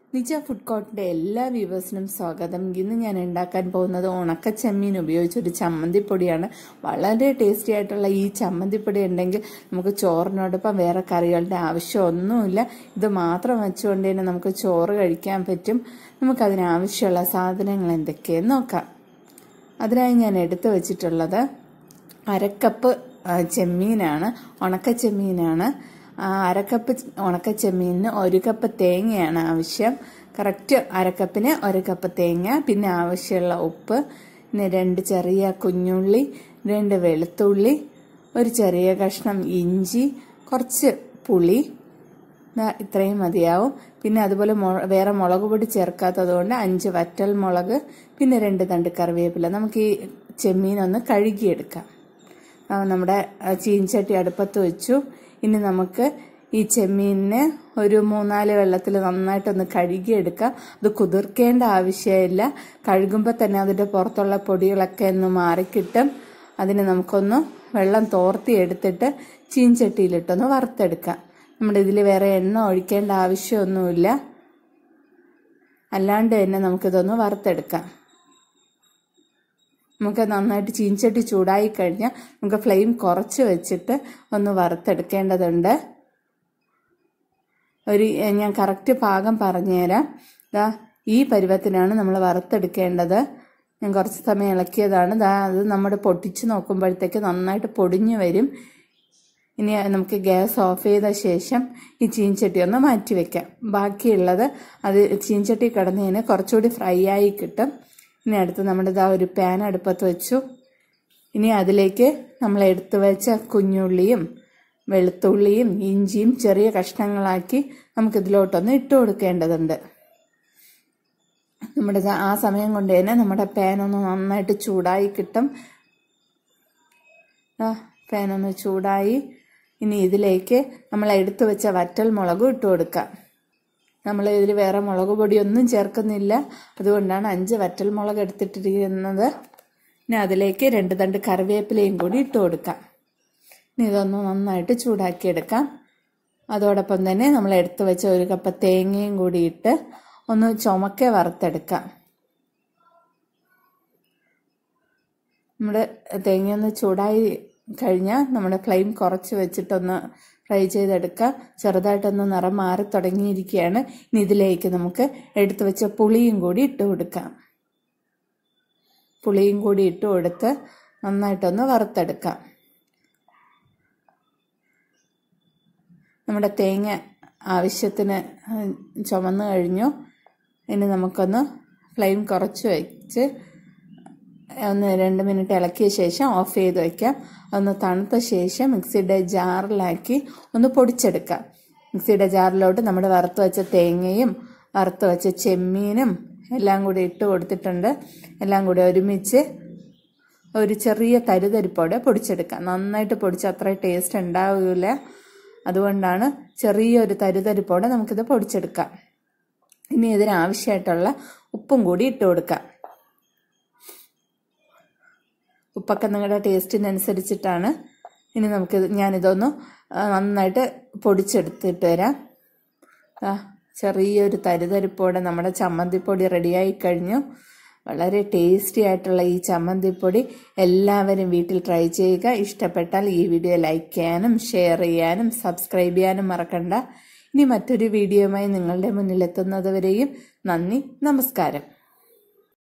നിജ food കോർട്ടിന്റെ എല്ലാ വ്യൂവേഴ്സിനും സ്വാഗതം ഇന്ന് ഞാൻ ഉണ്ടാക്കാൻ പോകുന്നത് ഉണക്ക ചെമ്മീൻ ഉപയോഗിച്ച് ഒരു ചമ്മന്തിപ്പൊടിയാണ് വളരെ ടേസ്റ്റി ആയിട്ടുള്ള ഈ ചമ്മന്തിപ്പൊടി ഉണ്ടെങ്കിൽ നമുക്ക് ചോറിനോടൊപ്പം വേറെ കറികളുടെ ആവശ്യമൊന്നുമില്ല ഇത് മാത്രം വെച്ചുകൊണ്ട് തന്നെ നമുക്ക് ചോറ് കഴിക്കാൻ പറ്റും നമുക്കതിനാവശ്യമുള്ള സാധനങ്ങൾ എന്തൊക്കെയെന്ന് നോക്കാം അതിനായി ഞാൻ എടുത്തു വച്ചിട്ടുള്ളത് അരക്കപ്പ് ആ, ചെമ്മീനാണ് ഉണക്ക ചെമ്മീനാണ് ആ, അരക്കപ്പ് ഉണക്ക ചെമ്മീനിന് ഒരു കപ്പ് തേങ്ങയാണ് ആവശ്യം കറക്റ്റ് അരക്കപ്പിന് ഒരു കപ്പ് തേങ്ങ പിന്നെ ആവശ്യമുള്ള ഉപ്പ് പിന്നെ രണ്ട് ചെറിയ കുഞ്ഞുള്ളി രണ്ട് വെളുത്തുള്ളി ഒരു ചെറിയ കഷ്ണം ഇഞ്ചി കുറച്ച് പുളി ദാ ഇത്രയും മതിയാവും പിന്നെ അതുപോലെ മൊ- വേറെ മുളക് പൊടി ചേർക്കാത്തത് കൊണ്ട് അഞ്ച് വറ്റൽ മുളക് പിന്നെ രണ്ട് തണ്ട് കറിവേപ്പില നമുക്ക് ഈ ചെമ്മീൻ ഒന്ന് കഴുകിയെടുക്കാം ആ, നമ്മുടെ ആ, ചീൻചട്ടി അടുപ്പത്ത് വെച്ചു ഇനി നമുക്ക് ഈ ചെമ്മീനിനെ ഒരു മൂന്നാല് വെള്ളത്തിൽ നന്നായിട്ടൊന്ന് കഴുകിയെടുക്കാം അത് കുതിർക്കേണ്ട ആവശ്യമില്ല കഴുകുമ്പോൾ തന്നെ അതിൻ്റെ പുറത്തുള്ള പൊടികളൊക്കെ ഒന്ന് മാറിക്കിട്ടും അതിന് നമുക്കൊന്ന് വെള്ളം തോർത്തി എടുത്തിട്ട് ചീൻചട്ടിയിലിട്ടൊന്ന് വറുത്തെടുക്കാം നമ്മുടെ ഇതിൽ വേറെ എണ്ണ ഒഴിക്കേണ്ട ആവശ്യമൊന്നുമില്ല അല്ലാണ്ട് തന്നെ നമുക്കിതൊന്ന് വറുത്തെടുക്കാം നമുക്ക് നന്നായിട്ട് ചീൻചട്ടി ചൂടായി കഴിഞ്ഞാൽ നമുക്ക് ഫ്ലെയിം കുറച്ച് വെച്ചിട്ട് ഒന്ന് വറുത്തെടുക്കേണ്ടതുണ്ട് ഒരു എ, ഞാൻ കറക്റ്റ് പാകം പറഞ്ഞുതരാം ദാ ഈ പരുവത്തിനാണ് നമ്മൾ വറുത്തെടുക്കേണ്ടത് ഞാൻ കുറച്ച് സമയം ഇളക്കിയതാണ് ദാ അത് നമ്മുടെ പൊട്ടിച്ച് നോക്കുമ്പോഴത്തേക്ക് നന്നായിട്ട് പൊടിഞ്ഞു വരും ഇനി നമുക്ക് ഗ്യാസ് ഓഫ് ചെയ്ത ശേഷം ഈ ചീൻചട്ടി ഒന്ന് മാറ്റി വെക്കാം ബാക്കിയുള്ളത് അത് ചീൻചട്ടി കിടന്നതിന് കുറച്ചുകൂടി ഫ്രൈ ആയി കിട്ടും ഇനി അടുത്ത് നമ്മുടെ ഇതാ ഒരു പാൻ അടുപ്പത്ത് വെച്ചു ഇനി അതിലേക്ക് നമ്മൾ എടുത്തു വെച്ച കുഞ്ഞുള്ളിയും വെളുത്തുള്ളിയും ഇഞ്ചിയും ചെറിയ കഷ്ണങ്ങളാക്കി നമുക്കിതിലോട്ടൊന്ന് ഇട്ട് കൊടുക്കേണ്ടതുണ്ട് നമ്മുടെ ദാ ആ സമയം കൊണ്ട് തന്നെ നമ്മുടെ പാൻ ഒന്ന് നന്നായിട്ട് ചൂടായി കിട്ടും ആ പാൻ ഒന്ന് ചൂടായി ഇനി ഇതിലേക്ക് നമ്മൾ എടുത്തു വെച്ച വറ്റൽ മുളകും ഇട്ട് കൊടുക്കാം നമ്മൾ ഇതിൽ വേറെ മുളക് പൊടിയൊന്നും ചേർക്കുന്നില്ല അതുകൊണ്ടാണ് അഞ്ച് വറ്റൽ മുളക് എടുത്തിട്ടിരിക്കുന്നത് ഇനി അതിലേക്ക് രണ്ട് തണ്ട് കറിവേപ്പിലയും കൂടി ഇട്ട് കൊടുക്കാം ഇനി ഇതൊന്ന് നന്നായിട്ട് ചൂടാക്കിയെടുക്കാം അതോടൊപ്പം തന്നെ നമ്മൾ എടുത്തു വെച്ച ഒരു കപ്പ് തേങ്ങയും കൂടി ഇട്ട് ഒന്ന് ചുമക്കെ വറുത്തെടുക്കാം നമ്മുടെ തേങ്ങ ഒന്ന് ചൂടായി കഴിഞ്ഞാൽ നമ്മുടെ ഫ്ലെയിം കുറച്ച് വെച്ചിട്ടൊന്ന് ഫ്രൈ ചെയ്തെടുക്കാം ചെറുതായിട്ടൊന്ന് നിറം മാറി തുടങ്ങിയിരിക്കുകയാണ് ഇനി ഇതിലേക്ക് നമുക്ക് എടുത്തു വെച്ച പുളിയും കൂടി ഇട്ട് കൊടുക്കാം പുളിയും കൂടി ഇട്ട് കൊടുത്ത് നന്നായിട്ടൊന്ന് വറുത്തെടുക്കാം നമ്മുടെ തേങ്ങ ആവശ്യത്തിന് ചുമന്ന് കഴിഞ്ഞു ഇനി നമുക്കൊന്ന് ഫ്ലെയിം കുറച്ച് വെച്ച് ഒന്ന് രണ്ട് മിനിറ്റ് ഇളക്കിയ ശേഷം ഓഫ് ചെയ്ത് വയ്ക്കാം ഒന്ന് തണുത്ത ശേഷം മിക്സിയുടെ ജാറിലാക്കി ഒന്ന് പൊടിച്ചെടുക്കാം മിക്സിയുടെ ജാറിലോട്ട് നമ്മുടെ വറുത്ത് വെച്ച തേങ്ങയും വറുത്ത് വെച്ച ചെമ്മീനും എല്ലാം കൂടി ഇട്ട് കൊടുത്തിട്ടുണ്ട് എല്ലാം കൂടി ഒരുമിച്ച് ഒരു ചെറിയ തരിതരിപ്പോടെ പൊടിച്ചെടുക്കാം നന്നായിട്ട് പൊടിച്ച അത്ര ടേസ്റ്റ് ഉണ്ടാവില്ല അതുകൊണ്ടാണ് ചെറിയൊരു തരിതരിപ്പോടെ നമുക്കിത് പൊടിച്ചെടുക്കാം ഇനി ഇതിനാവശ്യമായിട്ടുള്ള ഉപ്പും കൂടി ഇട്ട് കൊടുക്കാം ഉപ്പൊക്കെ നിങ്ങളുടെ ടേസ്റ്റിനനുസരിച്ചിട്ടാണ് ഇനി നമുക്ക് ഞാനിതൊന്ന് ആ, നന്നായിട്ട് പൊടിച്ചെടുത്തിട്ട് വരാം ആ, ചെറിയൊരു തരിതരിപ്പോടെ നമ്മുടെ ചമ്മന്തിപ്പൊടി റെഡിയായി കഴിഞ്ഞു വളരെ ടേസ്റ്റി ആയിട്ടുള്ള ഈ ചമ്മന്തിപ്പൊടി എല്ലാവരും വീട്ടിൽ ട്രൈ ചെയ്യുക ഇഷ്ടപ്പെട്ടാൽ ഈ വീഡിയോ ലൈക്ക് ചെയ്യാനും ഷെയർ ചെയ്യാനും സബ്സ്ക്രൈബ് ചെയ്യാനും മറക്കണ്ട ഇനി മറ്റൊരു വീഡിയോയുമായി നിങ്ങളുടെ മുന്നിലെത്തുന്നത് വരെയും നന്ദി നമസ്കാരം